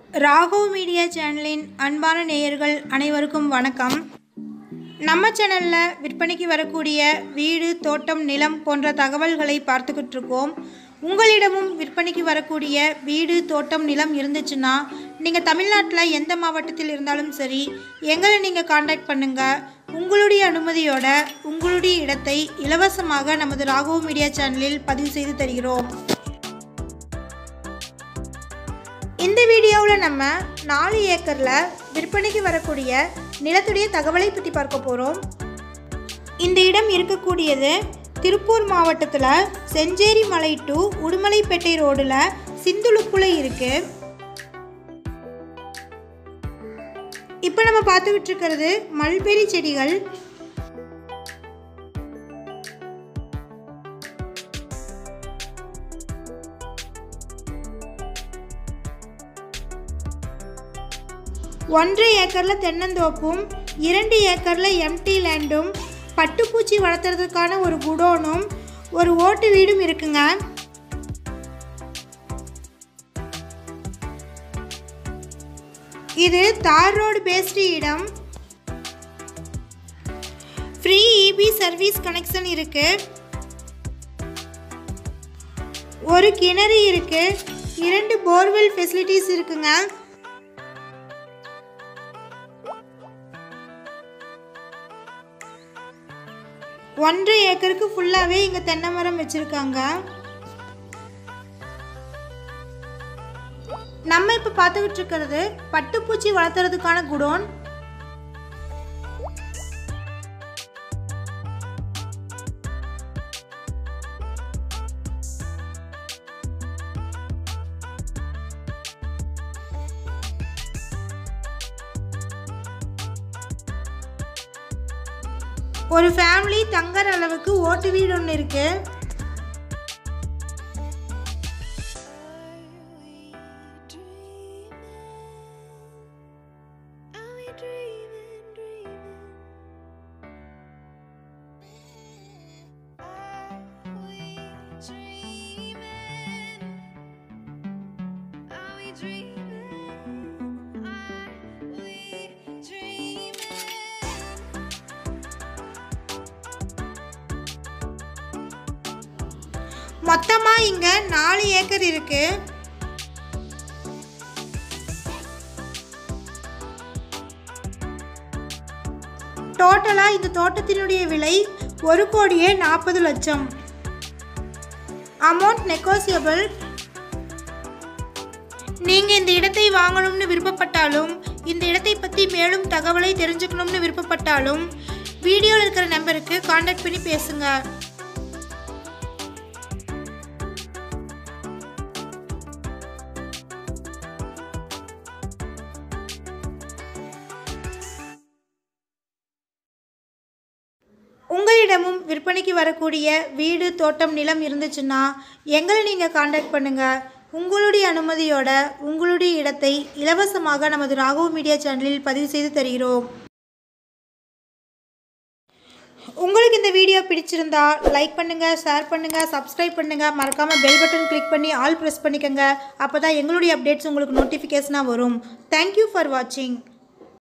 Raghav media சேனலின் அன்பான நேயர்கள் அனைவருக்கும் வணக்கம் நம்ம சேனலில் விற்பனைக்கு வரக்கூடிய வீடு தோட்டம் நிலம் போன்ற தகவல்களை பார்த்துக்கிட்டு இருக்கோம் உங்களிடமும் விற்பனைக்கு வரக்கூடிய வீடு தோட்டம் நிலம் இருந்துச்சுன்னா நீங்கள் தமிழ்நாட்டில் எந்த மாவட்டத்தில் இருந்தாலும் சரி எங்களை நீங்கள் காண்டாக்ட் பண்ணுங்கள் உங்களுடைய அனுமதியோட உங்களுடைய இடத்தை இலவசமாக நமது ராகவ் மீடியா சேனலில் பதிவு செய்து தருகிறோம் இந்த வீடியோவில் நம்ம நாலு ஏக்கரில் விற்பனைக்கு வரக்கூடிய நிலத்துடைய தகவலை பற்றி பார்க்க போகிறோம் இந்த இடம் இருக்கக்கூடியது திருப்பூர் மாவட்டத்தில் செஞ்சேரி மலை டு உடுமலைப்பேட்டை ரோடில் சிந்துலுக்குள்ள இருக்கு இப்போ நம்ம பார்த்துக்கிட்டு இருக்கிறது மல்பெரி செடிகள் ஒன்றரை ஏக்கரில் தென்னந்தோப்பும் இரண்டு ஏக்கரில் எம்டி லேண்டும் பட்டுப்பூச்சி வளர்த்துறதுக்கான ஒரு குடோனும் ஒரு ஓட்டு வீடும் இருக்குங்க இது தார் ரோடு பேஸ்டு இடம் ஃப்ரீ இபி சர்வீஸ் கனெக்ஷன் இருக்கு ஒரு கிணறு இருக்கு இரண்டு போர்வெல் ஃபெசிலிட்டிஸ் இருக்குங்க ஒன்றரை ஏக்கருக்கு ஃபுல்லாகவே இங்கே தென்னை மரம் வச்சுருக்காங்க நம்ம இப்போ பார்த்துக்கிட்டு இருக்கிறது பட்டுப்பூச்சி வளர்த்துறதுக்கான குடோன் ஒரு ஃபேமிலி தங்குற அளவுக்கு ஓட்டு வீடு ஒன்று இருக்கு மொத்தமாக இங்கே நாலு ஏக்கர் இருக்கு டோட்டலாக இந்த தோட்டத்தினுடைய விலை ஒரு கோடியே நாற்பது லட்சம் அமௌண்ட் நெகோசியபிள் நீங்கள் இந்த இடத்தை வாங்கணும்னு விருப்பப்பட்டாலும் இந்த இடத்தை பற்றி மேலும் தகவலை தெரிஞ்சுக்கணும்னு விருப்பப்பட்டாலும் வீடியோவில் இருக்கிற நம்பருக்கு காண்டாக்ட் பண்ணி பேசுங்க உங்களிடமும் விற்பனைக்கு வரக்கூடிய வீடு தோட்டம் நிலம் இருந்துச்சுன்னா எங்களை நீங்கள் காண்டாக்ட் பண்ணுங்கள் உங்களுடைய அனுமதியோட உங்களுடைய இடத்தை இலவசமாக நமது ராகவ் மீடியா சேனலில் பதிவு செய்து தருகிறோம் உங்களுக்கு இந்த வீடியோ பிடிச்சிருந்தா லைக் பண்ணுங்கள் ஷேர் பண்ணுங்கள் சப்ஸ்கிரைப் பண்ணுங்கள் மறக்காமல் பெல் பட்டன் கிளிக் பண்ணி ஆல் ப்ரெஸ் பண்ணிக்கோங்க அப்போ தான் எங்களுடைய அப்டேட்ஸ் உங்களுக்கு நோட்டிஃபிகேஷனாக வரும் தேங்க்யூ ஃபார் வாட்சிங்